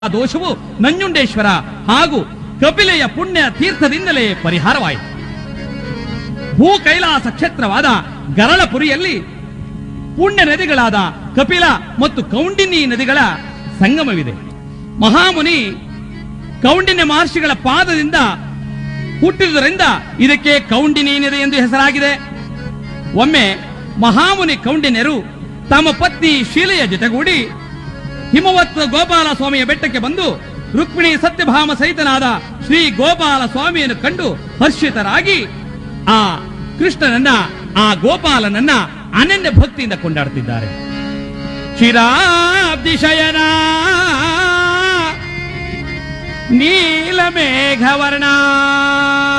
ಆ ದೋಷವು ನಂಜುಂಡೇಶ್ವರ ಹಾಗೂ ಕಪಿಲೆಯ ಪುಣ್ಯ ತೀರ್ಥದಿಂದಲೇ ಪರಿಹಾರವಾಯಿತು ಭೂ ಕೈಲಾಸ ಕ್ಷೇತ್ರವಾದ ಗರಳಪುರಿಯಲ್ಲಿ ಪುಣ್ಯ ನದಿಗಳಾದ ಕಪಿಲ ಮತ್ತು ಕೌಂಡಿನಿ ನದಿಗಳ ಸಂಗಮವಿದೆ ಮಹಾಮುನಿ ಕೌಂಡಿನ್ಯ ಮಹರ್ಷಿಗಳ ಪಾದದಿಂದ ಹುಟ್ಟಿದುದರಿಂದ ಇದಕ್ಕೆ ಕೌಂಡಿನಿ ನದಿ ಎಂದು ಹೆಸರಾಗಿದೆ ಒಮ್ಮೆ ಮಹಾಮುನಿ ಕೌಂಡಿನ್ಯರು ತಮ್ಮ ಪತ್ನಿ ಶೀಲೆಯ ಜೊತೆಗೂಡಿ ಹಿಮವತ್ ಗೋಪಾಲ ಸ್ವಾಮಿಯ ಬೆಟ್ಟಕ್ಕೆ ಬಂದು ರುಕ್ಮಿಣಿ ಸತ್ಯಭಾಮ ಸಹಿತನಾದ ಶ್ರೀ ಗೋಪಾಲ ಸ್ವಾಮಿಯನ್ನು ಕಂಡು ಹರ್ಷಿತರಾಗಿ ಆ ಕೃಷ್ಣನನ್ನ ಆ ಗೋಪಾಲನನ್ನ ಅನನ್ಯ ಭಕ್ತಿಯಿಂದ ಕೊಂಡಾಡುತ್ತಿದ್ದಾರೆ ಚಿರಾಬ್ದಿಶಯನ ನೀಲಮೇಘವರ್ಣ